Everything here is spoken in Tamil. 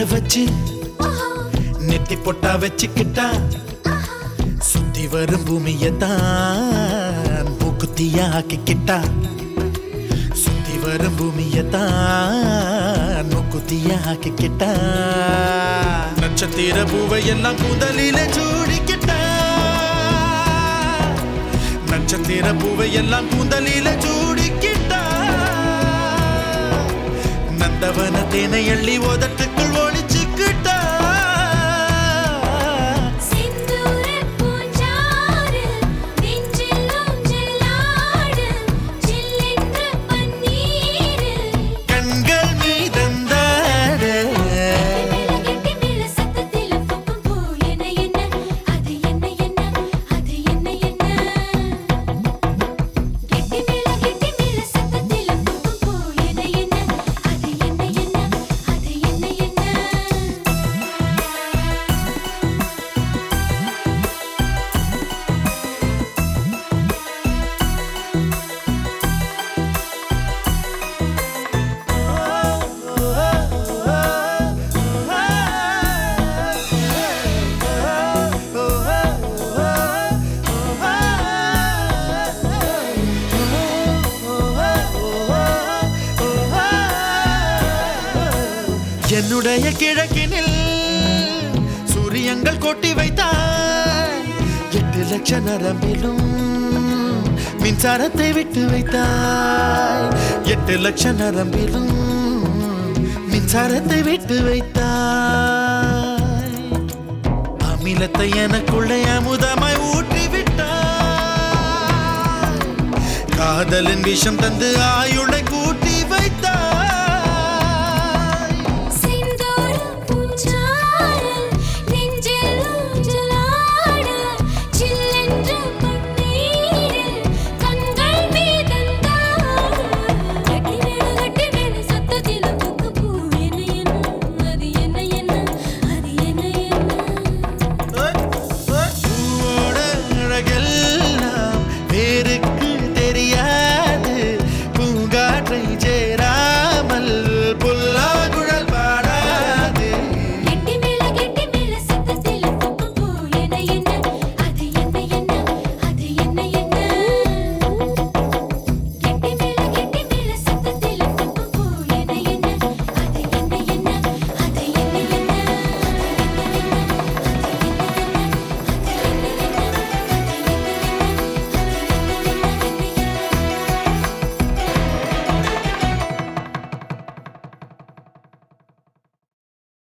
வச்சு நெத்தி பொட்டா வச்சுக்கிட்டா சுத்தி வரும் பூமியத்தான் மூக்குத்தியா ஆக்கிக்கிட்டா சுத்தி வரும் பூமியத்தான் மூக்குத்தியா ஆக்கிக்கிட்டா நட்சத்திர பூவை எல்லாம் கூந்தலில சூடிக்கிட்டா நட்சத்திர பூவை எல்லாம் கூந்தலில சூடிக்கிட்டா நந்தவன தேனை எள்ளி உதட்டுக்குள் ஒளிச்சுக்கிட்டா செந்தூரப் பூஞ்சாறு நெஞ்சில் ஊஞ்சலாடு சில்லென்ற பன்னீரு கண்கள் மீதந்தாட கெட்டி மேல சத்தத்தில பூக்கும் பூ என்ன என்ன அது என்ன என்ன அது என்ன என்ன கெட்டி மேல கெட்டி மேல சத்தத்தில பூக்கும் பூ என்ன என்ன அது என்ன என்ன அது என்ன என்ன என்னுடைய கிழக்கினில் சூரியங்கள் கொட்டி வைத்தாய் எட்டு லட்ச நரம்பிலும் மின்சாரத்தை விட்டு வைத்தாய் எட்டு லட்ச நரம்பிலும் மின்சாரத்தை விட்டு வைத்தாய் அமிலத்தை எனக்குள்ளே அமுதமாய் ஊற்றி விட்டாய் காதலின் விஷம் தந்து ஆயுளை கூ